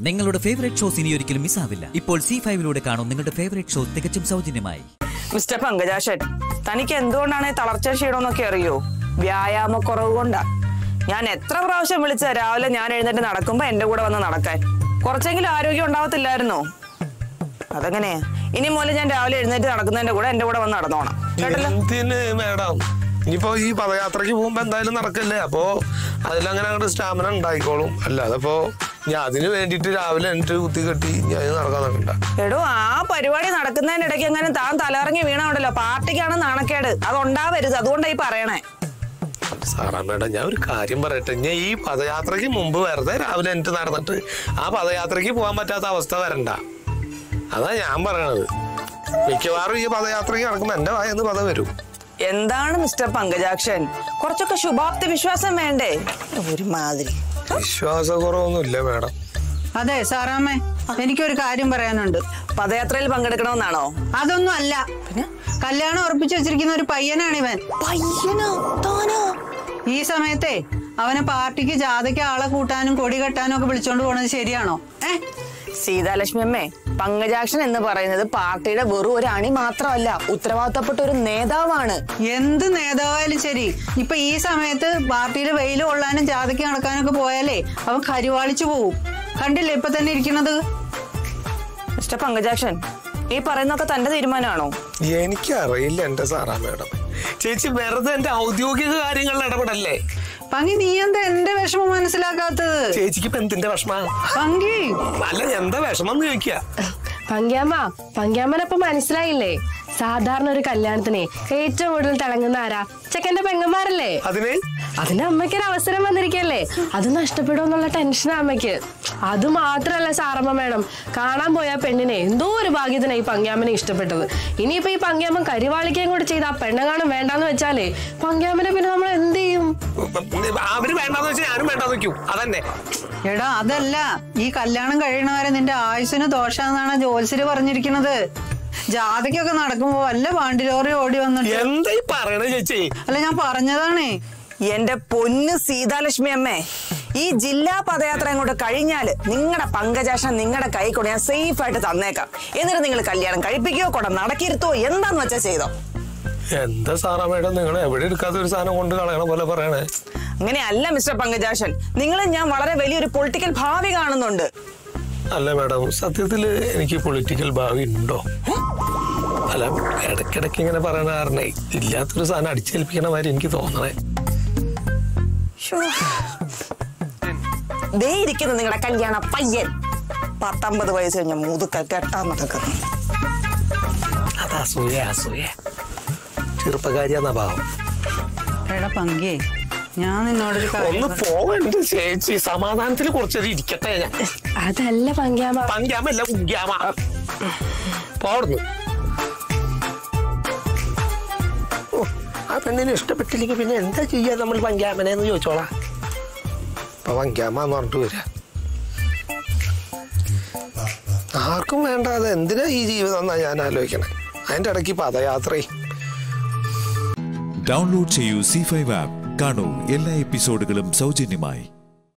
നിങ്ങളുടെ favourite shows ഇനി ഒരിക്കലും മിസ്സാവില്ല ഇപ്പോൾ സി ഫൈവിലൂടെ കാണും നിങ്ങളുടെ ഫേവറേറ്റ് ഷോ തികച്ചും സൗജന്യമായി മിസ്റ്റർ പങ്കജാഷൻ തനിക്ക് എന്തുകൊണ്ടാണ് ഈ തളർച്ച ക്ഷീണമെന്നൊക്കെ അറിയോ വ്യായാമക്കുറവ് കൊണ്ടാ ഞാൻ എത്ര പ്രാവശ്യം വിളിച്ച രാവിലെ ഞാൻ എഴുന്നേറ്റ് നടക്കുമ്പോ എന്റെ കൂടെ വന്ന് നടക്കാൻ കുറച്ചെങ്കിലും ആരോഗ്യം ഉണ്ടാവത്തില്ലായിരുന്നോ അതെങ്ങനെയാ ഇനി മുതൽ ഞാൻ രാവിലെ എഴുന്നേറ്റ് നടക്കുന്നതിന്റെ കൂടെ എന്റെ കൂടെ വന്ന് നടന്നോണം കേട്ടല്ലോ എന്തിന് മേഡം ഇനിയിപ്പോ ഈ പദയാത്രക്ക് പോകുമ്പോ എന്തായാലും നടക്കല്ലേ അപ്പോ അതിലങ്ങനെ അങ്ങോട്ട് സ്റ്റാമിന ഉണ്ടായിക്കോളും അല്ലാതെ ഇപ്പോ ഞാൻ അതിന് വേണ്ടിയിട്ട് രാവിലെ എന്നിട്ട് കുത്തി കെട്ടി ഞാൻ നടക്കാൻ നടക്കണ്ട എടോ ആ പരിപാടി നടക്കുന്നതിന്റെ ഇടയ്ക്ക് എങ്ങനെ താൻ തലയിറങ്ങി വീണുണ്ടല്ലോ പാർട്ടിക്കാണ് നാണക്കേട് അത് ഉണ്ടാവരുത് അതുകൊണ്ടായി പറയണേ സാറാ മേഡം ഞാൻ ഒരു കാര്യം പറയട്ടെ ഞാൻ ഈ പദയാത്രയ്ക്ക് മുമ്പ് വെറുതെ രാവിലെ എന്നിട്ട് നടന്നിട്ട് ആ പദയാത്രയ്ക്ക് പോകാൻ പറ്റാത്ത അവസ്ഥ വരണ്ട അതാ ഞാൻ പറയണത് മിക്കവാറും ഈ പദയാത്രയ്ക്ക് നടക്കുമ്പോ എന്റെ വായന്ന് പദം വരും എന്താണ് മിസ്റ്റർ പങ്കജാക്ഷൻ കുറച്ചൊക്കെ ശുഭാപ്തി വിശ്വാസം വേണ്ടേ ഒരുമാതിരി വിശ്വാസക്കുറവൊന്നുമില്ല മേഡം അതെ സാറാമ്മേ എനിക്കൊരു കാര്യം പറയാനുണ്ട് പദയാത്രയിൽ പങ്കെടുക്കണമെന്നാണോ അതൊന്നും അല്ല കല്യാണം ഉറപ്പിച്ചു വെച്ചിരിക്കുന്ന ഒരു പയ്യനാണ് ഇവൻ പയ്യനോ താനോ ഈ സമയത്തെ അവനെ പാർട്ടിക്ക് ജാഥയ്ക്ക് ആളെ കൂട്ടാനും കൊടി കെട്ടാനും ഒക്കെ വിളിച്ചോണ്ട് പോണത് ശരിയാണോ ഏ സീതാലക്ഷ്മി അമ്മേ പങ്കജാക്ഷൻ എന്ന് പറയുന്നത് പാർട്ടിയുടെ വെറും ഒരു അണി മാത്രമല്ല ഉത്തരവാദിത്തപ്പെട്ട ഒരു നേതാവാണ് എന്ത് നേതാവായാലും ശരി ഇപ്പൊ ഈ സമയത്ത് പാർട്ടിയിൽ വെയിൽ കൊള്ളാനും ജാഥയ്ക്ക് നടക്കാനൊക്കെ പോയാലേ അവൻ കരിവാളിച്ചു പോവും കണ്ടില്ലേ ഇപ്പൊ തന്നെ ഇരിക്കുന്നത് മിസ്റ്റർ പങ്കജാക്ഷൻ ഈ പറയുന്നൊക്കെ തന്റെ തീരുമാനമാണോ എനിക്കറിയില്ല എന്റെ സാറാ മേഡം ചേച്ചി വെറുതെ എന്റെ ഔദ്യോഗിക കാര്യങ്ങളിൽ ഇടപെടല്ലേ പങ്കി നീ എന്താ എന്റെ വിഷമം മനസ്സിലാക്കാത്തത് ചേച്ചിക്ക് ഇപ്പൊ എന്തിന്റെ വിഷമ പങ്കി അല്ല എന്താ വിഷമം എന്ന് ചോദിക്കുക പങ്ക്യാമ്മ പങ്ക്യാമ്മനപ്പൊ മനസ്സിലായില്ലേ സാധാരണ ഒരു കല്യാണത്തിന് ഏറ്റവും കൂടുതൽ തിളങ്ങുന്ന ആരാ ചെക്കന്റെ പെങ്ങന്മാരല്ലേ അതിന് അതിന് അമ്മയ്ക്ക് ഒരു അവസരം വന്നിരിക്കല്ലേ അത് നഷ്ടപ്പെടുമെന്നുള്ള ടെൻഷനാ അമ്മയ്ക്ക് അത് മാത്രല്ല സാറമ്മ മേഡം കാണാൻ പോയ ആ പെണ്ണിനെ എന്തോ ഒരു ഭാഗ്യത്തിനാ ഈ പങ്ക്യാമ്മനെ ഇഷ്ടപ്പെട്ടത് ഇനിയിപ്പോ ഈ പങ്ക്യാമ്മൻ കരിവാളിക്കുകയും കൂടെ ചെയ്ത് ആ പെണ്ണങ്ങാനും വേണ്ടാന്ന് വെച്ചാലേ പങ്ക്യാമ്മനെ പിന്നെ നമ്മൾ എന്ത് ചെയ്യും അവര് വേണ്ടാന്ന് വെച്ചാൽ ഞാനും വേണ്ടാന്ന് വെക്കും അതന്നെ എടാ അതല്ല ഈ കല്യാണം കഴിയണവരെ നിന്റെ ആയുസിന് ദോഷാന്നാണ് ജോത്സ്യര് പറഞ്ഞിരിക്കുന്നത് ജാഥയ്ക്കൊക്കെ നടക്കുമ്പോ വല്ല പാണ്ടിലോറി ഓടി വന്നിട്ട് എന്താ ഈ പറയണ ചേച്ചി അല്ല ഞാൻ പറഞ്ഞതാണേ എന്റെ പൊന്ന് സീതാലക്ഷ്മി അമ്മേ ഈ ജില്ലാ പദയാത്ര അങ്ങോട്ട് കഴിഞ്ഞാല് നിങ്ങളുടെ പങ്കജാഷൻ നിങ്ങളുടെ കൈ കൊണ്ട് ഞാൻ സേഫ് ആയിട്ട് തന്നേക്കാം എന്നിട്ട് നിങ്ങൾ കല്യാണം കഴിപ്പിക്കുകയോ കൂടെ നടക്കിരുത്തോ എന്താന്ന് വെച്ചാ ചെയ്തോ എന്താ സാറാ മേഡം നിങ്ങൾ എവിടെ എടുക്കാത്ത ഒരു സാധനം കൊണ്ട് കളയണ പോലെ പറയണേ അങ്ങനെയല്ല മിസ്റ്റർ പങ്കജാഷൻ നിങ്ങൾ ഞാൻ വളരെ വലിയൊരു പൊളിറ്റിക്കൽ ഭാവി കാണുന്നുണ്ട് അല്ല മേഡം സത്യത്തില് എനിക്ക് പൊളിറ്റിക്കൽ ഭാവി ഉണ്ടോ അല്ല ഇടയ്ക്കിടയ്ക്ക് ഇങ്ങനെ പറയണ കാരണേ ഇല്ലാത്തൊരു സാധനം അടിച്ചേൽപ്പിക്കണ മാതിരി എനിക്ക് തോന്നണേ ശ്ശോ. ദേ ഇരിക്കുന്നു നിങ്ങളുടെ കല്യാണ പയ്യൻ പത്തൊമ്പത് വയസ്സ് കഴിഞ്ഞ മുതുക്ക കെട്ടാൻ നടക്കുന്നു അത് അസൂയ അസൂയ ചെറുപ്പക്കാരിയാന്ന ഭാവം എടാ പങ്കി ഞാൻ നിന്നോടൊരു ഒന്ന് കാര്യം പോവണ്ട് ചേച്ചി സമാധാനത്തിൽ കുറച്ചേരം ഇരിക്കട്ടെ ഞാൻ അതല്ല പങ്ക്യാമ്മ പങ്കാമല്ല ഉങ്കാമ പോടുന്നു ഓ ആ പെണ്ണിനെ ഇഷ്ടപ്പെട്ടില്ലെങ്കിൽ പിന്നെ എന്താ ചെയ്യാ നമ്മൾ പങ്കാമനെ എന്ന് ചോദിച്ചോളാം അപ്പൊ പങ്കാമ എന്ന് പറഞ്ഞിട്ട് വരിക ആർക്കും വേണ്ടാതെ എന്തിനാ ഈ ജീവിതം എന്നാ ഞാൻ ആലോചിക്കണേ അതിന്റെ ഇടയ്ക്ക് പദയാത്രയും ഡൗൺലോഡ് ചെയ്യൂ സി ഫൈവ് ആപ്പ് കാണൂ എല്ലാ എപ്പിസോഡുകളും സൗജന്യമായി